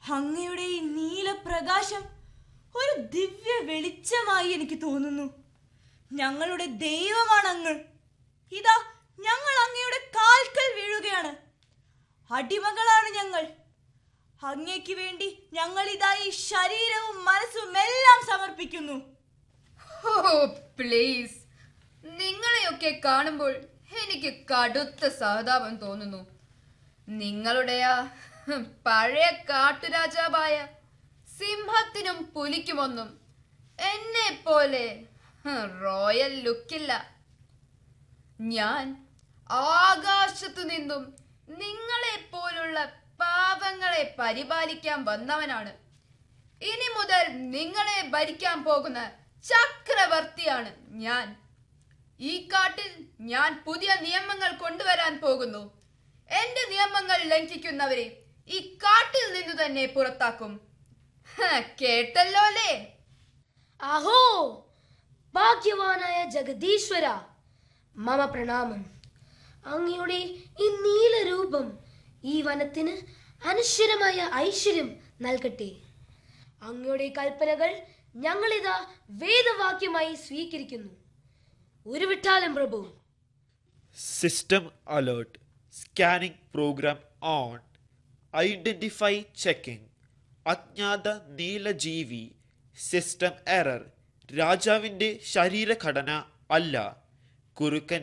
അങ്ങയുടെ ഈ നീലപ്രകാശം ഒരു ദിവ്യ വെളിച്ചമായി എനിക്ക് തോന്നുന്നു ഞങ്ങളുടെ ദൈവമാണ് അങ്ങ് ഇതാ ഞങ്ങൾ അങ്ങയുടെ കാൽക്കൽ വീഴുകയാണ് അടിമകളാണ് ഞങ്ങൾ അങ്ങയ്ക്ക് വേണ്ടി ഞങ്ങൾ ഇതാ ഈ ശരീരവും മനസ്സും എല്ലാം സമർപ്പിക്കുന്നു ഓ പ്ലീസ് നിങ്ങളെയൊക്കെ കാണുമ്പോൾ എനിക്ക് കടുത്ത സഹതാപം തോന്നുന്നു നിങ്ങളുടെ ആ പഴയ കാട്ടുരാജാവായ സിംഹത്തിനും പുലിക്കുമൊന്നും എന്നെ പോലെ റോയൽ ലുക്കില്ല ഞാൻ ആകാശത്തു നിന്നും നിങ്ങളെ പോലുള്ള പാവങ്ങളെ പരിപാലിക്കാൻ വന്നവനാണ് ഇനി മുതൽ നിങ്ങളെ ഭരിക്കാൻ പോകുന്ന ചക്രവർത്തിയാണ് ഞാൻ ഈ കാട്ടിൽ ഞാൻ പുതിയ നിയമങ്ങൾ കൊണ്ടുവരാൻ പോകുന്നു എന്റെ നിയമങ്ങൾ ലംഘിക്കുന്നവരെ ഈ കാട്ടിൽ നിന്ന് തന്നെ പുറത്താക്കും ഹ, കേട്ടല്ലോ അല്ലേ അഹോ ഭാഗ്യവാനായ ജഗദീശ്വര മമ പ്രണാമം അങ്ങയുടെ ഈ നീലരൂപം ഈ വനത്തിന് അനശ്വരമായ ഐശ്വര്യം നൽകട്ടെ അങ്ങയുടെ കൽപ്പനകൾ ഞങ്ങളിതാ വേദവാക്യമായി സ്വീകരിക്കുന്നു ഉരുവിട്ടാലും പ്രഭു System alert. Scanning program on. Identify checking. അജ്ഞാത നീലജീവി സിസ്റ്റം എറർ രാജാവിൻ്റെ ശരീരഘടന അല്ല കുറുക്കൻ